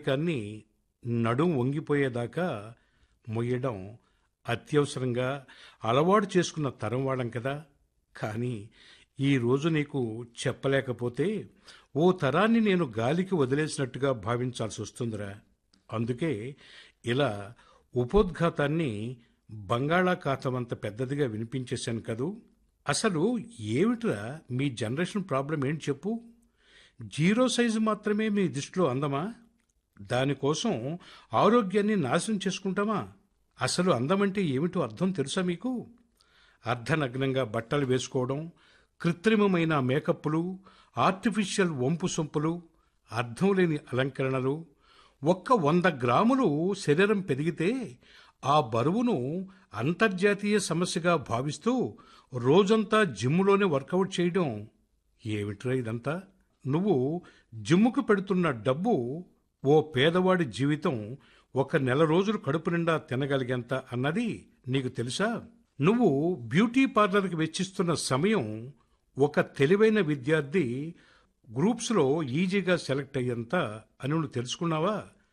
ప్రాతినికాన్ని నడుం వంగిపోయేదాకా మొయ్యడం అత్యవసరంగా అలవాటు చేసుకున్న తరం వాళ్ళం కదా కానీ ఈ రోజు నీకు చెప్పలేకపోతే ఓ తరాన్ని నేను గాలికి వదిలేసినట్టుగా భావించాల్సి వస్తుందిరా అందుకే ఇలా ఉపోద్ఘాతాన్ని బంగాళాఖాతం అంత పెద్దదిగా వినిపించేశాను కదూ అసలు ఏమిట్రా మీ జనరేషన్ ప్రాబ్లం ఏంటి చెప్పు జీరో సైజు మాత్రమే మీ దృష్టిలో అందమా దానికోసం ఆరోగ్యాన్ని నాశనం చేసుకుంటామా అసలు అందమంటే ఏమిటో అర్థం తెలుసా మీకు అర్ధనగ్నంగా బట్టలు వేసుకోవడం కృత్రిమమైన మేకప్లు ఆర్టిఫిషియల్ వంపు సొంపులు అర్థం లేని అలంకరణలు ఒక్క వంద గ్రాములు శరీరం పెరిగితే ఆ బరువును అంతర్జాతీయ సమస్యగా భావిస్తూ రోజంతా జిమ్ములోనే వర్కౌట్ చేయడం ఏమిట్రా ఇదంతా నువ్వు జిమ్ముకు పెడుతున్న డబ్బు ఓ పేదవాడి జీవితం ఒక నెల రోజులు కడుపు నిండా తినగలిగేంత అన్నది నీకు తెలుసా నువ్వు బ్యూటీ పార్లర్కి వెచ్చిస్తున్న సమయం ఒక తెలివైన విద్యార్థి గ్రూప్స్లో ఈజీగా సెలెక్ట్ అయ్యేంత అని నువ్వు తెలుసుకున్నావా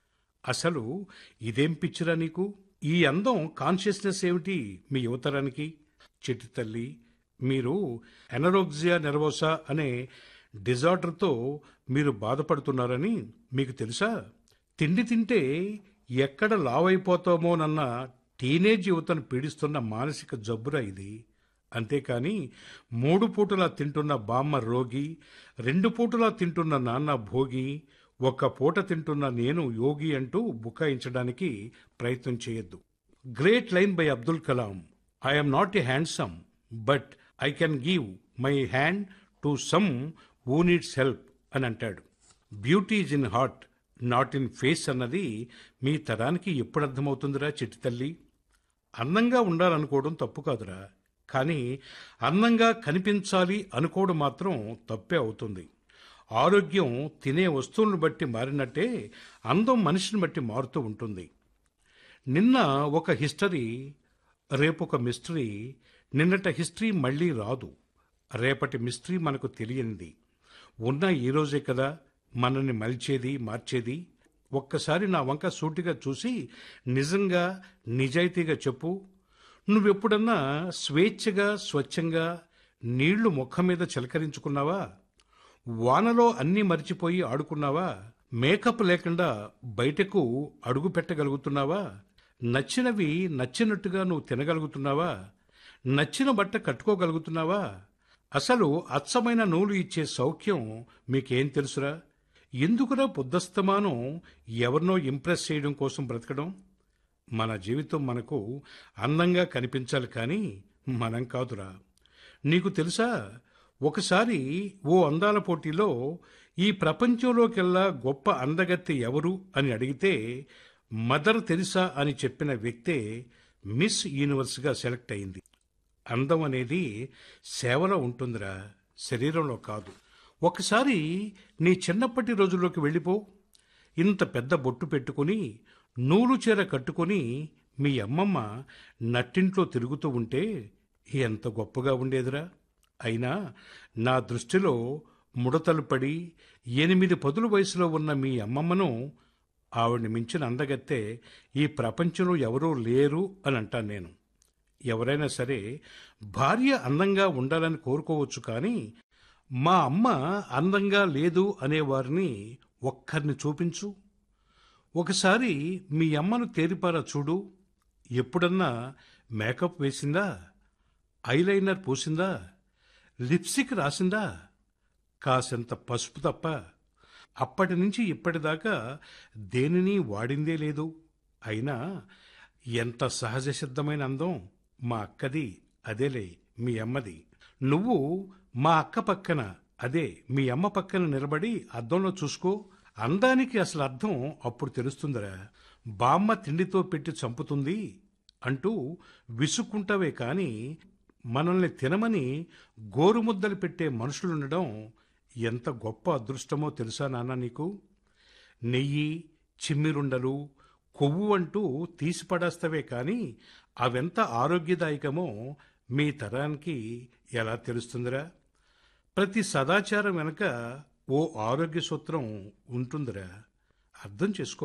అసలు ఇదేం పిచ్చిరా నీకు ఈ అందం కాన్షియస్నెస్ ఏమిటి మీ యువతరానికి చిట్టి తల్లి మీరు ఎనరోగ్జియా నెర్వోసా అనే డిజార్డర్తో మీరు బాధపడుతున్నారని మీకు తెలుసా తిండి తింటే ఎక్కడ లావైపోతామోనన్న టీనేజ్ యువతను పీడిస్తున్న మానసిక జబ్బురా ఇది అంతేకాని మూడు పూటలా తింటున్న బామ్మ రోగి రెండు పూటలా తింటున్న నాన్న భోగి ఒక్క పూట తింటున్న నేను యోగి అంటూ బుకాయించడానికి ప్రయత్నం చేయొద్దు great line by Abdul Kalam I'm not a handsome but I can give my hand to some who needs help అని అంటాడు beauty is in heart not in face అన్నది మీ తరానికి ఎప్పుడు అర్థమవుతుందిరా చిట్టి తల్లి అందంగా ఉండాలనుకోవడం తప్పు కాదురా కానీ అందంగా కనిపించాలి అనుకోవడం మాత్రం తప్పే అవుతుంది ఆరోగ్యం తినే వస్తువులను బట్టి మారినట్టే అందం మనిషిని బట్టి మారుతూ ఉంటుంది నిన్న ఒక హిస్టరీ రేపొక మిస్టరీ నిన్నట హిస్టరీ మళ్ళీ రాదు రేపటి మిస్టరీ మనకు తెలియనిది ఉన్న ఈ రోజే కదా మనల్ని మలిచేది మార్చేది ఒక్కసారి నా వంక సూటిగా చూసి నిజంగా నిజాయితీగా చెప్పు నువ్వెప్పుడన్నా స్వేచ్ఛగా స్వచ్ఛంగా నీళ్లు ముఖం మీద చిలకరించుకున్నావా వానలో అన్నీ మర్చిపోయి ఆడుకున్నావా మేకప్ లేకుండా బయటకు అడుగు పెట్టగలుగుతున్నావా నచ్చినవి నచ్చినట్టుగా నువ్వు తినగలుగుతున్నావా నచ్చిన బట్ట కట్టుకోగలుగుతున్నావా అసలు అచ్చమైన నూలు ఇచ్చే సౌఖ్యం మీకేం తెలుసురా ఎందుకురా పొద్దస్తమానం ఎవరినో ఇంప్రెస్ చేయడం కోసం బ్రతకడం మన జీవితం మనకు అందంగా కనిపించాలి కానీ మనం కాదురా నీకు తెలుసా ఒకసారి ఓ అందాల పోటీలో ఈ ప్రపంచంలోకెల్లా గొప్ప అందగత్తె ఎవరు అని అడిగితే మదర్ తెరిసా అని చెప్పిన వ్యక్తే మిస్ యూనివర్స్గా సెలెక్ట్ అయింది అందం అనేది సేవలో ఉంటుందిరా శరీరంలో కాదు ఒకసారి నీ చిన్నప్పటి రోజుల్లోకి వెళ్ళిపో ఇంత పెద్ద బొట్టు పెట్టుకుని నూలు చీర కట్టుకుని మీ అమ్మమ్మ నట్టింట్లో తిరుగుతూ ఉంటే ఎంత గొప్పగా ఉండేదిరా అయినా నా దృష్టిలో ముడతలు పడి ఎనిమిది పదుల వయసులో ఉన్న మీ అమ్మమ్మను ఆవిడని మించిన అందగత్తే ఈ ప్రపంచంలో ఎవరూ లేరు అని అంటాను నేను ఎవరైనా సరే భార్య అందంగా ఉండాలని కోరుకోవచ్చు కానీ మా అమ్మ అందంగా లేదు అనేవారిని ఒక్కరిని చూపించు ఒకసారి మీ అమ్మను తేరిపారా చూడు ఎప్పుడన్నా మేకప్ వేసిందా ఐలైనర్ పూసిందా లిప్స్టిక్ రాసిందా కాసంత పసుపు తప్ప అప్పటి నుంచి ఇప్పటిదాకా దేనిని వాడిందే లేదు అయినా ఎంత సహజ సిద్ధమైన అందం మా అక్కది అదేలే మీ అమ్మది నువ్వు మా అక్క పక్కన అదే మీ అమ్మ పక్కన నిలబడి అద్దంలో చూసుకో అందానికి అసలు అర్థం అప్పుడు తెలుస్తుందిరా బామ్మ తిండితో పెట్టి చంపుతుంది అంటూ విసుక్కుంటావే కాని మనల్ని తినమని గోరుముద్దలు పెట్టే మనుషులుండడం ఎంత గొప్ప అదృష్టమో తెలుసా నాన్న నీకు నెయ్యి చిమ్మిరుండలు కొవ్వు అంటూ తీసి పడేస్తవే కానీ అవెంత ఆరోగ్యదాయకమో మీ తరానికి ఎలా తెలుస్తుందిరా ప్రతి సదాచారం వెనక ఓ ఆరోగ్య సూత్రం ఉంటుందిరా అర్థం చేసుకో